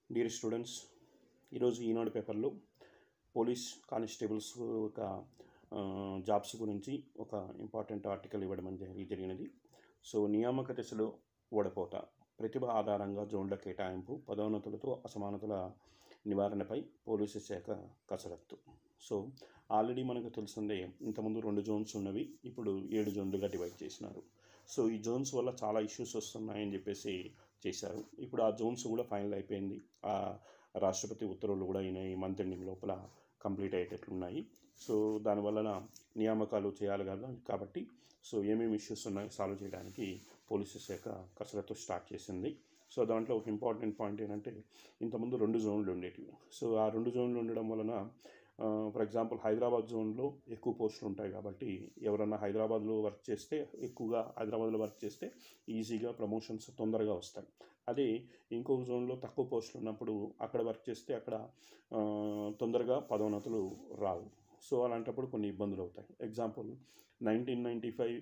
dear students ఈరోజు ఈనాడు పేపర్లో police constables ఒక ఆ, జాబ్స్ గురించి ఒక ఇంపార్టెంట్ ఆర్టికల్ ఇవ్వడం అనేది జరిగినది సో నియామక దశలో ఓడపోత ప్రతిభ ఆధారంగా జోన్ల కేటాయింపు పదోన్నతులతో అసమానతల నివారణపై పోలీసు శాఖ కసరత్తు సో ఆల్రెడీ మనకు తెలిసిందే ఇంతకుముందు రెండు జోన్స్ ఉన్నవి ఇప్పుడు ఏడు జోన్లుగా డివైడ్ చేసినారు సో ఈ జోన్స్ వల్ల చాలా ఇష్యూస్ వస్తున్నాయని చెప్పేసి చేశారు ఇప్పుడు ఆ జోన్స్ కూడా ఫైనల్ అయిపోయింది ఆ రాష్ట్రపతి ఉత్తర్వులు కూడా ఈయన ఈ మంత్ ఎండింగ్ లోపల కంప్లీట్ అయ్యేటట్లున్నాయి సో దానివలన నియామకాలు చేయాలి కదా కాబట్టి సో ఏమేమి ఇష్యూస్ ఉన్నాయో సాల్వ్ చేయడానికి పోలీసు శాఖ కసరత్తు స్టార్ట్ చేసింది సో దాంట్లో ఒక ఇంపార్టెంట్ పాయింట్ ఏంటంటే ఇంతకుముందు రెండు జోన్లు ఉండేటివి సో ఆ రెండు జోన్లు ఉండడం వలన ఫర్ ఎగ్జాంపుల్ హైదరాబాద్ జోన్లో ఎక్కువ పోస్టులు ఉంటాయి కాబట్టి ఎవరన్నా హైదరాబాద్లో వర్క్ చేస్తే ఎక్కువగా హైదరాబాద్లో వర్క్ చేస్తే ఈజీగా ప్రమోషన్స్ తొందరగా వస్తాయి అదే ఇంకో జోన్లో తక్కువ పోస్టులు ఉన్నప్పుడు అక్కడ వర్క్ చేస్తే అక్కడ ఆ, తొందరగా పదోన్నతులు రావు సో అలాంటప్పుడు కొన్ని ఇబ్బందులు అవుతాయి example nineteen ninety five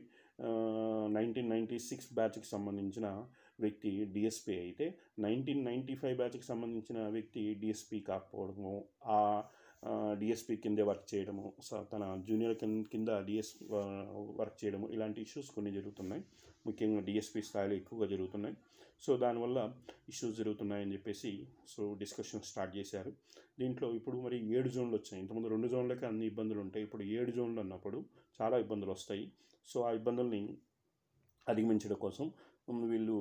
nineteen ninety six బ్యాచ్కి సంబంధించిన వ్యక్తి డిఎస్పీ అయితే నైన్టీన్ నైంటీ ఫైవ్ బ్యాచ్కి సంబంధించిన వ్యక్తి డిఎస్పీ కాకపోవడము ఆ డిఎస్పీ కిందే వర్క్ చేయడము స- తన జూనియర్ కింద కింద డిఎస్ వర్క్ చేయడము ఇలాంటి ఇష్యూస్ కొన్ని జరుగుతున్నాయి ముఖ్యంగా డిఎస్పీ స్థాయిలో ఎక్కువగా జరుగుతున్నాయి సో దానివల్ల ఇష్యూస్ జరుగుతున్నాయని చెప్పేసి సో డిస్కషన్ స్టార్ట్ చేశారు దీంట్లో ఇప్పుడు మరి ఏడు జోన్లు వచ్చాయి ఇంతకుముందు రెండు జోన్లకి అన్ని ఇబ్బందులు ఉంటాయి ఇప్పుడు ఏడు జోన్లు అన్నప్పుడు చాలా ఇబ్బందులు వస్తాయి సో ఆ ఇబ్బందుల్ని అధిగమించడం కోసం ఉమ్, వీళ్ళు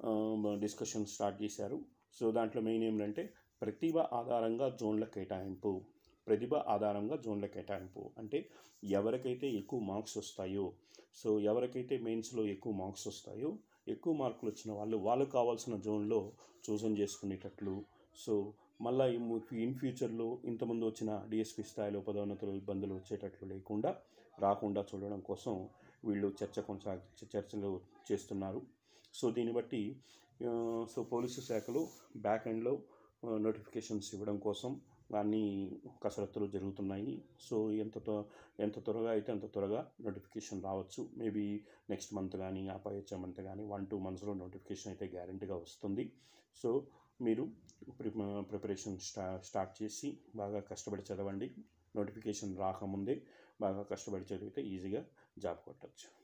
డిస్కషన్ స్టార్ట్ చేశారు సో దాంట్లో మెయిన్ ఏమిటంటే ప్రతిభ ఆధారంగా జోన్ల కేటాయింపు ప్రతిభ ఆధారంగా జోన్ల కేటాయింపు అంటే ఎవరికైతే ఎక్కువ మార్క్స్ వస్తాయో సో ఎవరికైతే మెయిన్స్లో ఎక్కువ మార్క్స్ వస్తాయో ఎక్కువ మార్కులు వచ్చిన వాళ్ళు వాళ్ళకు కావాల్సిన జోన్లో చూసన్ చేసుకునేటట్లు సో మళ్ళీ ఇన్ ఫ్యూచర్లో ఇంతకుముందు వచ్చిన డిఎస్పి స్థాయిలో పదోన్నతులు ఇబ్బందులు వచ్చేటట్లు లేకుండా రాకుండా చూడడం కోసం వీళ్ళు చర్చ కొనసాగి చర్చలు చేస్తున్నారు సో దీన్ని బట్టి ఆ, సో పోలీసు శాఖలు బ్యాక్ ఎండ్లో నోటిఫికేషన్స్ ఇవ్వడం కోసం అన్ని కసరత్తులు జరుగుతున్నాయి సో ఎంత త్వ- ఎంత త్వరగా అయితే అంత త్వరగా నోటిఫికేషన్ రావచ్చు మేబీ నెక్స్ట్ మంత్ కానీ ఆ పై వచ్చే మంత్ కానీ వన్ టూ మంత్స్లో నోటిఫికేషన్ అయితే గ్యారంటీగా వస్తుంది సో మీరు ప్రి ప్రిపరేషన్ స్టా స్టార్ట్ చేసి బాగా కష్టపడి చదవండి నోటిఫికేషన్ రాకముందే బాగా కష్టపడి చదివితే ఈజీగా జాబ్ కొట్టచ్చు